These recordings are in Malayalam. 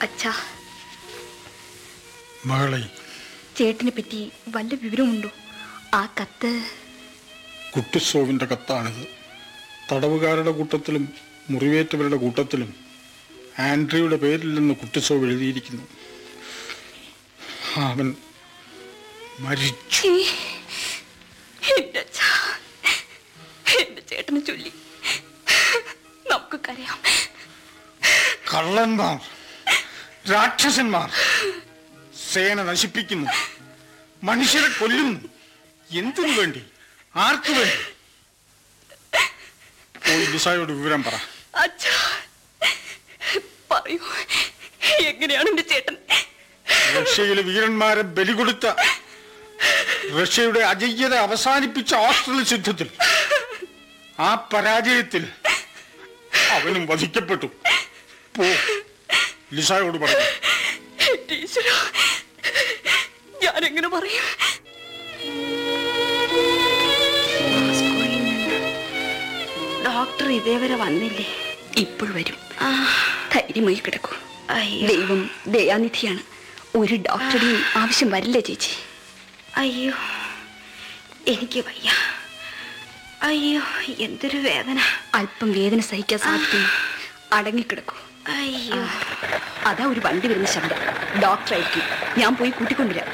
അച്ഛാ മകളെ ചേട്ടനെ പറ്റി വല്ല വിവരമുണ്ടോ ആ കത്ത് കുട്ടിസോവിൻ്റെ കത്താണിത് തടവുകാരുടെ കൂട്ടത്തിലും മുറിവേറ്റവരുടെ കൂട്ടത്തിലും ആൻഡ്രിയുടെ പേരിൽ നിന്ന് കുട്ടിസോവ് എഴുതിയിരിക്കുന്നു അവൻ മരിച്ചു ഛീ, എന്റെ അച്ഛാ എന്റെ ചേട്ടനെ ചൊല്ലി നമുക്ക് കരയാം കള്ളന്മാർ രാക്ഷസന്മാർ സേന നശിപ്പിക്കുന്നു മനുഷ്യരെ കൊല്ലുന്നു എന്തിനു വേണ്ടി ആർക്കു വേണ്ടി പോയി ലിസായോട് വിവരം പറ അച്ഛാ പറയൂ എങ്ങനെയാണ് എന്റെ ചേട്ടൻ റഷ്യയിലെ വീരന്മാരെ ബലി കൊടുത്ത റഷ്യയുടെ അജയ്യത അവസാനിപ്പിച്ച ഓസ്ട്രേലിയ യുദ്ധത്തിൽ ആ പരാജയത്തിൽ അവനും വധിക്കപ്പെട്ടു പോ ലിസായോട് പറഞ്ഞു എന്റെ ഈശ്വര ഞാൻ എങ്ങനെ പറയും മോസ്കോയിൽ നിന്ന് ഡോക്ടർ ഇതേവരെ വന്നില്ലേ ഇപ്പോൾ വരും ആ, ധൈര്യമായി കിടക്കൂ അയ്യോ ദൈവം ദയാനിധിയാണ് ഒരു ഡോക്ടറുടെയും ആവശ്യം വരില്ല ചേച്ചി അയ്യോ എനിക്ക് വയ്യ അയ്യോ എന്തൊരു വേദന അല്പം വേദന സഹിക്കാൻ സാധിക്കുന്നു അടങ്ങിക്കിടക്കൂ അയ്യോ അതാ ഒരു വണ്ടി വരുന്ന ശബ്ദം ഡോക്ടറായിരിക്കും ഞാൻ പോയി കൂട്ടിക്കൊണ്ടുവരാം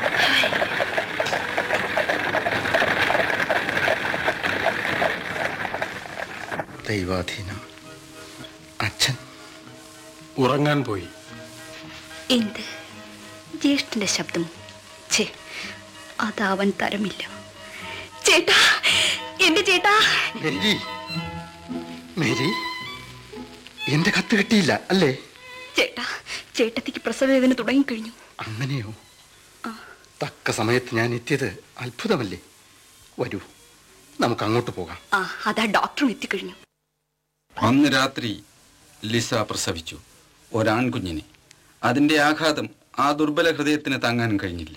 ദൈവാധീനം അച്ഛൻ ഉറങ്ങാൻ പോയി എന്ത് ജ്യേഷ്ഠന്റെ ശബ്ദം ഛേ അതാവൻ തരമില്ല ചേട്ടാ എന്റെ ചേട്ടാ മേരി മേരി എന്റെ കത്ത് കിട്ടിയില്ല അല്ലേ ചേട്ടാ ചേട്ടത്തിക്ക് പ്രസവവേദന തുടങ്ങിക്കഴിഞ്ഞു അങ്ങനെയോ തക്ക സമയത്ത് ഞാൻ എത്തിയത് അത്ഭുതമല്ലേ വരൂ നമുക്ക് അങ്ങോട്ട് പോകാം ആ അതാ ഡോക്ടറും എത്തിക്കഴിഞ്ഞു അന്ന് രാത്രി ലിസ പ്രസവിച്ചു ഒരാൺകുഞ്ഞിനെ അതിന്റെ ആഘാതം ആ ദുർബല ഹൃദയത്തിന് താങ്ങാൻ കഴിഞ്ഞില്ല